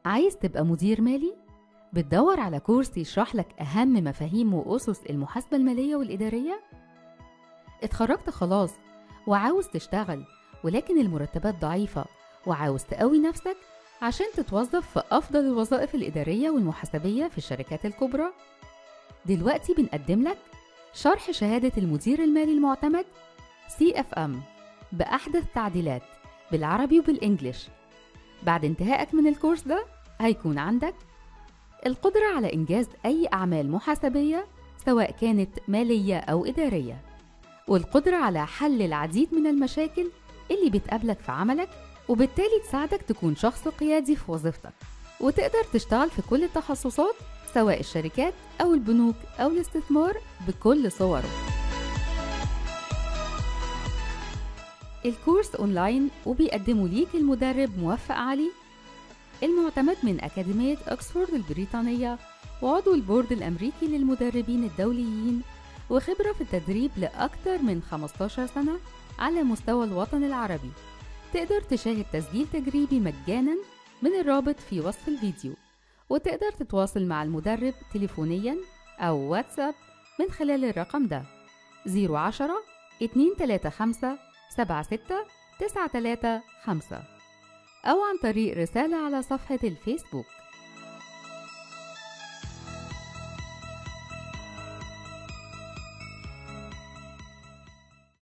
عايز تبقى مدير مالي؟ بتدور على كورس يشرح لك أهم مفاهيم وأسس المحاسبة المالية والإدارية؟ اتخرجت خلاص وعاوز تشتغل ولكن المرتبات ضعيفة وعاوز تقوي نفسك عشان تتوظف في أفضل الوظائف الإدارية والمحاسبية في الشركات الكبرى؟ دلوقتي بنقدم لك شرح شهادة المدير المالي المعتمد CFM بأحدث تعديلات بالعربي وبالإنجليش بعد انتهائك من الكورس ده هيكون عندك القدرة على إنجاز أي أعمال محاسبية سواء كانت مالية أو إدارية والقدرة على حل العديد من المشاكل اللي بتقابلك في عملك وبالتالي تساعدك تكون شخص قيادي في وظيفتك وتقدر تشتغل في كل التخصصات سواء الشركات أو البنوك أو الاستثمار بكل صوره الكورس أونلاين وبيقدمه ليك المدرب موفق علي المعتمد من أكاديمية أكسفورد البريطانية وعضو البورد الأمريكي للمدربين الدوليين وخبرة في التدريب لأكثر من 15 سنة على مستوى الوطن العربي تقدر تشاهد تسجيل تجريبي مجانا من الرابط في وصف الفيديو وتقدر تتواصل مع المدرب تليفونيا أو واتساب من خلال الرقم ده 010 235 76 935 أو عن طريق رسالة على صفحة الفيسبوك